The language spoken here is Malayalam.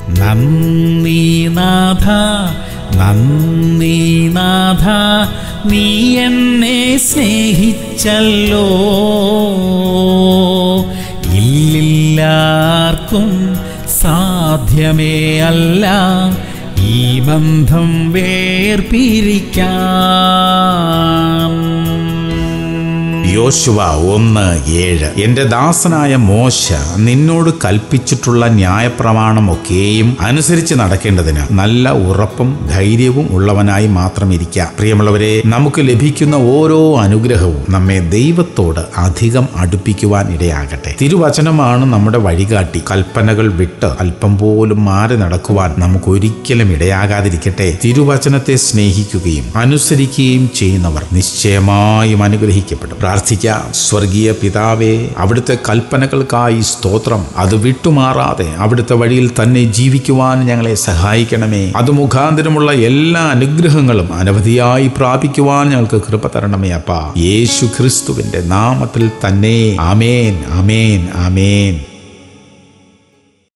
നന്ദി നാഥ നന്ദി നാഥ നീ എന്നെ സ്നേഹിച്ചല്ലോ ഇല്ലില്ലാർക്കും സാധ്യമേ അല്ല ഈ ബന്ധം വേർപിരിക്കാൻ യോശുവ ഒന്ന് ഏഴ് എന്റെ ദാസനായ മോശ നിന്നോട് കൽപ്പിച്ചിട്ടുള്ള ന്യായപ്രമാണമൊക്കെയും അനുസരിച്ച് നടക്കേണ്ടതിന് നല്ല ഉറപ്പും ധൈര്യവും ഉള്ളവനായി മാത്രം ഇരിക്കുക പ്രിയമുള്ളവരെ നമുക്ക് ലഭിക്കുന്ന ഓരോ അനുഗ്രഹവും നമ്മെ ദൈവത്തോട് അധികം അടുപ്പിക്കുവാൻ ഇടയാകട്ടെ തിരുവചനമാണ് നമ്മുടെ വഴികാട്ടി കൽപ്പനകൾ വിട്ട് അല്പം പോലും മാറി നടക്കുവാൻ നമുക്ക് ഒരിക്കലും ഇടയാകാതിരിക്കട്ടെ തിരുവചനത്തെ സ്നേഹിക്കുകയും അനുസരിക്കുകയും ചെയ്യുന്നവർ നിശ്ചയമായും അനുഗ്രഹിക്കപ്പെടും പ്രാർത്ഥിക്കാം സ്വർഗീയ പിതാവേ അവിടുത്തെ കൽപ്പനകൾക്കായി സ്തോത്രം അത് വിട്ടുമാറാതെ അവിടുത്തെ വഴിയിൽ തന്നെ ജീവിക്കുവാൻ ഞങ്ങളെ സഹായിക്കണമേ അത് മുഖാന്തരമുള്ള എല്ലാ അനുഗ്രഹങ്ങളും അനവധിയായി പ്രാപിക്കുവാൻ ഞങ്ങൾക്ക് കൃപ തരണമേ അപ്പ യേശു ക്രിസ്തുവിന്റെ നാമത്തിൽ തന്നെ ആമേൻ ആമേൻ ആമേൻ